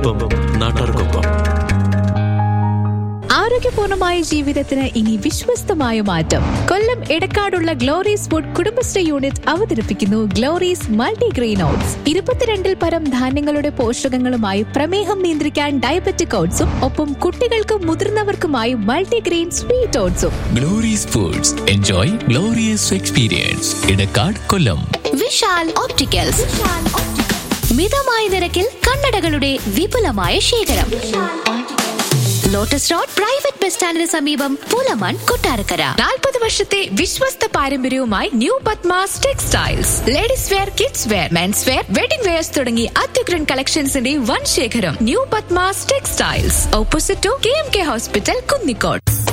നാടിനൊപ്പം നാട്ടാർക്കൊപ്പം ആരോഗ്യപൂർണമായ ജീവിതത്തിന് ഇനി വിശ്വസ്തമായ മാറ്റം കൊല്ലം എടക്കാടുള്ള ഗ്ലോറീസ് ഫുഡ് കുടുംബശ്രീ യൂണിറ്റ് അവതരിപ്പിക്കുന്നു ഗ്ലോറീസ് മൾട്ടിഗ്രെയിൻ ഓട്സ് ഇരുപത്തിരണ്ടിൽ പരം ധാന്യങ്ങളുടെ പോഷകങ്ങളുമായി പ്രമേഹം നിയന്ത്രിക്കാൻ ഡയബറ്റിക് ഓട്സും ഒപ്പം കുട്ടികൾക്കും മുതിർന്നവർക്കുമായി മൾട്ടിഗ്രെയിൻ സ്വീറ്റ് ഓട്സും Glory's foods enjoy glorious experience Edakkad Kollam Vishal opticals മിതമായ നിരക്കിൽ കണ്ണടകളുടെ വിപുലമായ ശേഖരം ലോട്ടസ് റോഡ് പ്രൈവറ്റ് ബസ് സ്റ്റാൻഡിന് സമീപം പുലമൺ കൊട്ടാരക്കര നാൽപ്പത് വർഷത്തെ വിശ്വസ്ത പാരമ്പര്യവുമായി new Padmas textiles ladies wear kids wear men's wear wedding wears തുടങ്ങി അത്യുഗ്രൻ കളക്ഷൻസിന്റെ വൻ ശേഖരം new Padmas textiles opposite to K M K hospital Kunnicode